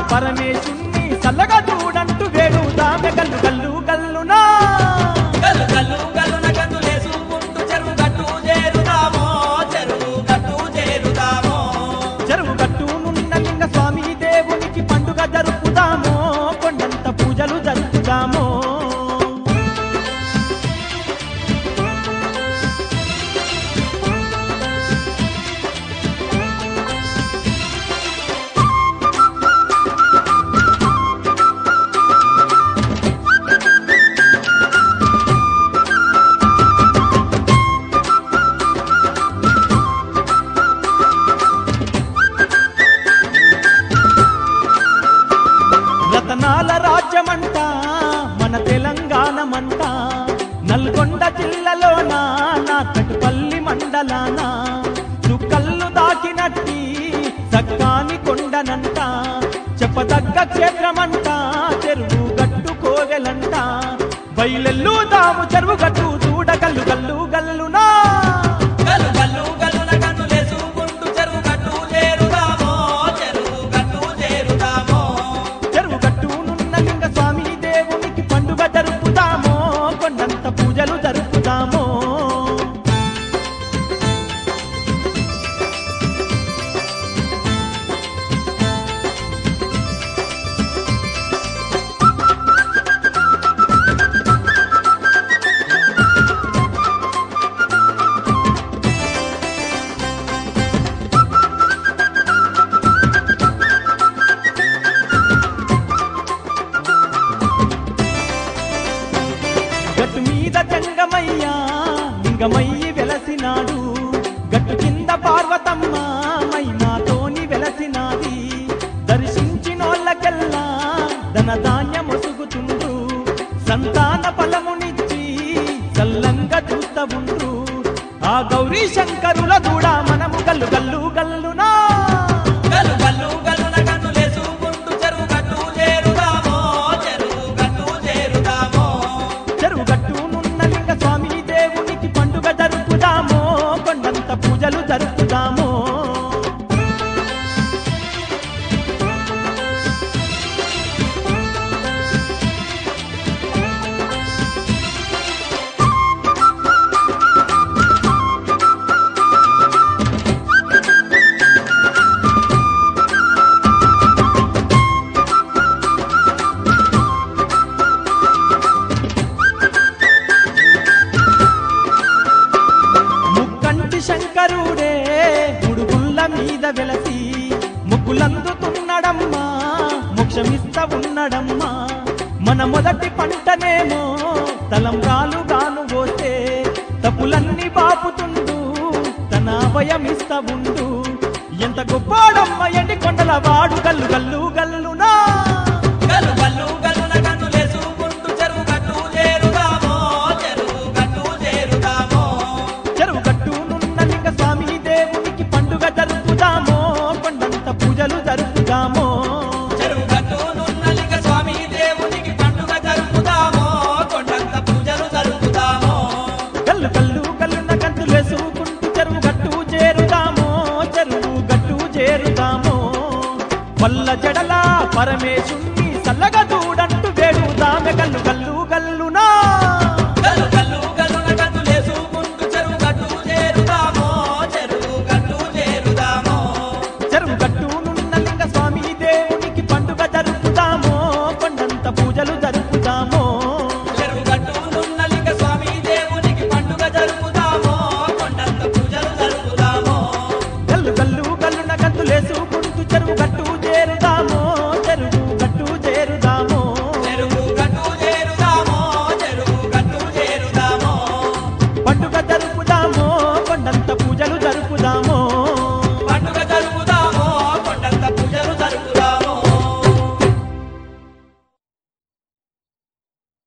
పరమేశుణ్ణి చల్లగా చూడంటూ వేడుదామె గల్లు గల్లు గల్లునా గల్లు గల్లు గల్లున గంతులేసుకుంటూ చెరువు గట్టు చేరుదామో చెరువు గట్టు చేరుదామో చెరువు గట్టునున్న లింగ స్వామి దేవునికి పండుగ జరుపుదామో కొండంత పూజలు జరుపుదామో రతనాల రాజ్యమంట మన తెలంగాణమంట నల్గొండ జిల్లాలోన నా కటుపల్లి మండలాన చుక్కల్లు దాకినట్టి సక్కాని కొండనంట చెప్పదగ్గ క్షేత్రమంట చెరువు గట్టు కోవెలంట బయలెల్లు దాము చెరువు గట్టు చూడ గల్లు గల్లు గల్లునా గల్లు గల్లు గల్లున గంతులేసుకుంటూ చెరువు గట్టు చేరుదామో చెరువు గట్టు చేరుదామో చెరువు గట్టునున్న లింగ స్వామి దేవునికి పండుగ జరుపుదామో కొండంత పూజలు జరుపుదామో గట్టు మీద జంగమయ్యా లింగమయ్యి వెలసినాడు గట్టు కింద పార్వతమ్మ మైనాతోని వెలసినాది దర్శించినోళ్ళకెల్లా ధన ధాన్యం ఒసుగుతుండ్రు సంతాన ఫలమునిచ్చి చల్లంగా చూస్తా ఉండ్రు ఆ గౌరీ శంకరుల కూడా మనము గల్లు గల్లు గల్లునా గల్లు గల్లు గల్లున గంతులేసుకుంటూ చెరువు గట్టు చేరుదామో చెరువు గట్టు చేరుదామో చెరువు గట్టునున్న లింగ స్వామి దేవునికి పండుగ జరుపుదామో కొండంత పూజలు జరుపుదామో ముక్కంటి శంకరుడే గుడుగుల్ల మీద వెలసి ముగ్గులందుతున్నాడమ్మా మోక్షమిస్త ఉన్నడమ్మా మన మొదటి పంటనేమో తలంబ్రాలు గాను పోతే తప్పులన్నీ బాపుతుండు తన అభయమిస్త ఉండు ఎంత గొప్పాడమ్మ ఎండి కొండల వాడు గల్లు గల్లు గల్లునా గల్లు గల్లు గల్లున గంతులేసుకుంటూ చెరువు గట్టు చేరుదామో చెరువు గట్టు చేరుదామో చెరువు గట్టునున్న లింగ స్వామి దేవునికి పండుగ జరుపుదామో కొండంత పూజలు జరుపుదామో చెరువు గట్టునున్న లింగ స్వామి దేవునికి పండుగ జరుపుదామో కొండంత పూజలు జరుపుదామో కల్లు కల్లు కల్లున్న కంతులు వేసుకుంటూ చెరువు గట్టు చేరుదామో చెరువు గట్టు చేరుదామో వల్ల జడల పరమేశుణ్ణి చల్లగా